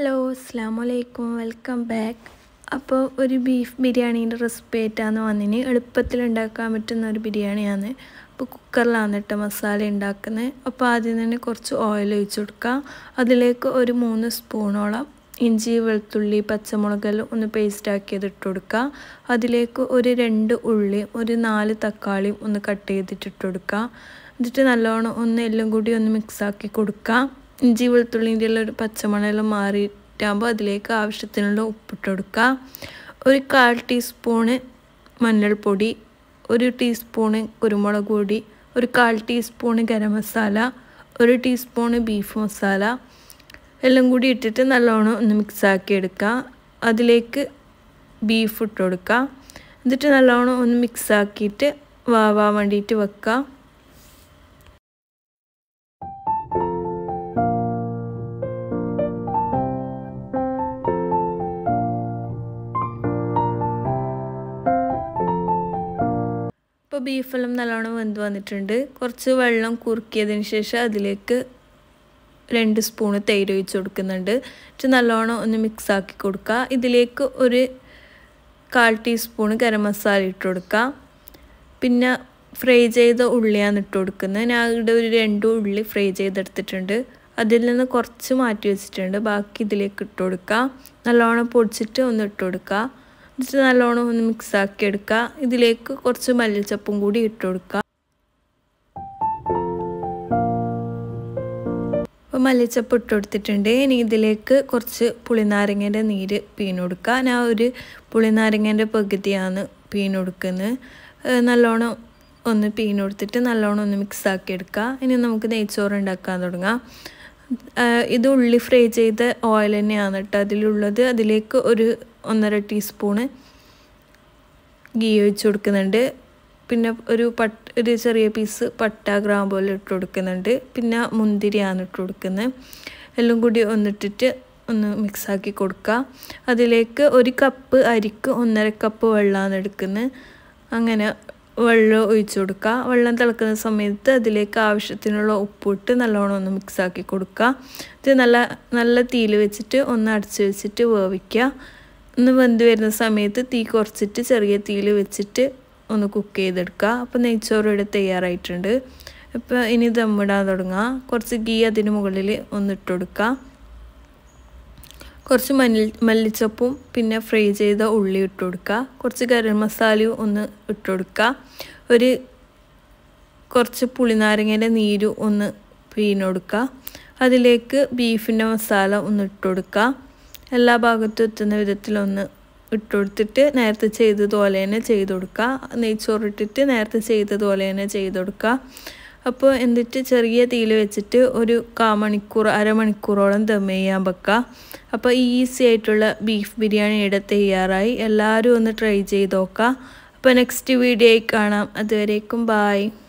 hello അസ്സാം വലൈക്കും welcome back അപ്പോൾ ഒരു ബീഫ് ബിരിയാണീൻ്റെ റെസിപ്പി ആയിട്ടാണ് വന്നിന് എളുപ്പത്തിൽ ഉണ്ടാക്കാൻ പറ്റുന്ന ഒരു ബിരിയാണിയാണ് അപ്പോൾ കുക്കറിലാണ് കേട്ടോ മസാല ഉണ്ടാക്കുന്നത് അപ്പോൾ ആദ്യം തന്നെ കുറച്ച് ഓയിൽ ഒഴിച്ച് കൊടുക്കുക അതിലേക്ക് ഒരു മൂന്ന് സ്പൂണോളം ഇഞ്ചി വെളുത്തുള്ളി പച്ചമുളകെല്ലാം ഒന്ന് പേസ്റ്റ് ആക്കിയത് ഇട്ട് കൊടുക്കുക അതിലേക്ക് ഒരു രണ്ട് ഉള്ളിയും ഒരു നാല് തക്കാളിയും ഒന്ന് കട്ട് ചെയ്തിട്ട് ഇട്ട് കൊടുക്കുക എന്നിട്ട് നല്ലോണം ഒന്ന് എല്ലാം കൂടി ഒന്ന് മിക്സാക്കി കൊടുക്കുക ഇഞ്ചി വെളുത്തുള്ളിൻ്റെ ഒരു പച്ചമണെല്ലാം മാറിയിട്ടാകുമ്പോൾ അതിലേക്ക് ആവശ്യത്തിനുള്ള ഉപ്പിട്ട് കൊടുക്കുക ഒരു കാൽ ടീസ്പൂണ് മഞ്ഞൾപ്പൊടി ഒരു ടീസ്പൂണ് കുരുമുളക് പൊടി ഒരു കാൽ ടീസ്പൂണ് ഗരം മസാല ഒരു ടീസ്പൂണ് ബീഫ് മസാല എല്ലാം കൂടി ഇട്ടിട്ട് നല്ലോണം ഒന്ന് മിക്സാക്കി എടുക്കുക അതിലേക്ക് ബീഫ് ഇട്ട് കൊടുക്കുക എന്നിട്ട് നല്ലോണം ഒന്ന് മിക്സാക്കിയിട്ട് വാവാൻ വേണ്ടിയിട്ട് വെക്കുക ഇപ്പോൾ ബീഫെല്ലാം നല്ലോണം വെന്ത് വന്നിട്ടുണ്ട് കുറച്ച് വെള്ളം കുറുക്കിയതിന് ശേഷം അതിലേക്ക് രണ്ട് സ്പൂണ് തൈര് ഒഴിച്ച് കൊടുക്കുന്നുണ്ട് എന്നിട്ട് നല്ലോണം ഒന്ന് മിക്സ് ആക്കി കൊടുക്കുക ഇതിലേക്ക് ഒരു കാൽ ടീസ്പൂണ് ഗരം മസാല ഇട്ട് കൊടുക്കുക പിന്നെ ഫ്രൈ ചെയ്ത ഉള്ളിയാണ് ഇട്ട് കൊടുക്കുന്നത് ഞാൻ ഇവിടെ ഒരു രണ്ട് ഉള്ളി ഫ്രൈ ചെയ്തെടുത്തിട്ടുണ്ട് അതിൽ നിന്ന് കുറച്ച് മാറ്റി വെച്ചിട്ടുണ്ട് ബാക്കി ഇതിലേക്ക് ഇട്ട് കൊടുക്കുക നല്ലോണം പൊടിച്ചിട്ട് ഒന്ന് ഇട്ട് കൊടുക്കുക എന്നിട്ട് നല്ലോണം ഒന്ന് മിക്സ് ആക്കി എടുക്കുക ഇതിലേക്ക് കുറച്ച് മല്ലിച്ചപ്പും കൂടി ഇട്ട് കൊടുക്കുക അപ്പോൾ മല്ലിച്ചപ്പ് ഇട്ട് കൊടുത്തിട്ടുണ്ട് ഇനി ഇതിലേക്ക് കുറച്ച് പുളിനാരങ്ങേൻ്റെ നീര് പീന് കൊടുക്കുക ഞാൻ ഒരു പുളിനാരങ്ങേൻ്റെ പകുതിയാണ് പീന് കൊടുക്കുന്നത് നല്ലോണം ഒന്ന് പീന് കൊടുത്തിട്ട് നല്ലോണം ഒന്ന് മിക്സ് ആക്കി എടുക്കുക ഇനി നമുക്ക് നെയ്ച്ചോറ് ഉണ്ടാക്കാൻ തുടങ്ങാം ഇത് ഉള്ളി ഫ്രൈ ചെയ്ത ഓയിൽ തന്നെയാണ് കേട്ടോ അതിലുള്ളത് അതിലേക്ക് ഒരു ഒന്നര ടീസ്പൂണ് ഗീ ഒഴിച്ച് കൊടുക്കുന്നുണ്ട് പിന്നെ ഒരു പട്ട് ഒരു ചെറിയ പീസ് പട്ട ഗ്രാമ്പുപോലെ ഇട്ട് കൊടുക്കുന്നുണ്ട് പിന്നെ മുന്തിരിയാണ് ഇട്ട് കൊടുക്കുന്നത് എല്ലാം കൂടി ഒന്നിട്ടിട്ട് ഒന്ന് മിക്സാക്കി കൊടുക്കുക അതിലേക്ക് ഒരു കപ്പ് അരിക്ക് ഒന്നര കപ്പ് വെള്ളമാണ് എടുക്കുന്നത് അങ്ങനെ വെള്ളം ഒഴിച്ച് കൊടുക്കുക വെള്ളം തിളക്കുന്ന സമയത്ത് അതിലേക്ക് ആവശ്യത്തിനുള്ള ഉപ്പിട്ട് നല്ലോണം ഒന്ന് മിക്സാക്കി കൊടുക്കുക ഇത് നല്ല നല്ല തീയിൽ വെച്ചിട്ട് ഒന്ന് അടച്ച് വെച്ചിട്ട് വേവിക്കുക ഒന്ന് വെന്ത് വരുന്ന സമയത്ത് തീ കുറച്ചിട്ട് ചെറിയ തീയിൽ വെച്ചിട്ട് ഒന്ന് കുക്ക് ചെയ്തെടുക്കുക അപ്പോൾ നെയ്ച്ചോറ് ഇവിടെ തയ്യാറായിട്ടുണ്ട് ഇപ്പോൾ ഇനി ദമ്മിടാൻ തുടങ്ങുക കുറച്ച് ഗീ അതിന് മുകളിൽ ഒന്ന് ഇട്ട് കൊടുക്കുക കുറച്ച് മല്ലി മല്ലിച്ചപ്പും പിന്നെ ഫ്രൈ ചെയ്ത ഉള്ളി ഇട്ട് കൊടുക്കുക കുറച്ച് ഗരം മസാലയും ഒന്ന് ഇട്ട് കൊടുക്കുക ഒരു കുറച്ച് പുളിനാരങ്ങേൻ്റെ നീരും ഒന്ന് പിഴിഞ്ഞൊടുക്കുക അതിലേക്ക് ബീഫിൻ്റെ മസാല ഒന്ന് ഇട്ട് കൊടുക്കുക എല്ലാ ഭാഗത്തും എത്തുന്ന വിധത്തിലൊന്ന് ഇട്ട് കൊടുത്തിട്ട് നേരത്തെ ചെയ്തതുപോലെ തന്നെ ചെയ്ത് കൊടുക്കുക നെയ്ച്ചോറിട്ടിട്ട് നേരത്തെ ചെയ്തതുപോലെ തന്നെ ചെയ്ത് കൊടുക്കുക അപ്പോൾ എന്നിട്ട് ചെറിയ തീയിൽ വെച്ചിട്ട് ഒരു കാമണിക്കൂർ അരമണിക്കൂറോളം ദം ചെയ്യാൻ വെക്കുക അപ്പോൾ ഈസി ആയിട്ടുള്ള ബീഫ് ബിരിയാണി ഇവിടെ തയ്യാറായി എല്ലാവരും ഒന്ന് ട്രൈ ചെയ്ത് നോക്കുക അപ്പോൾ നെക്സ്റ്റ് വീഡിയോയിൽ കാണാം അതുവരേക്കും ബായ്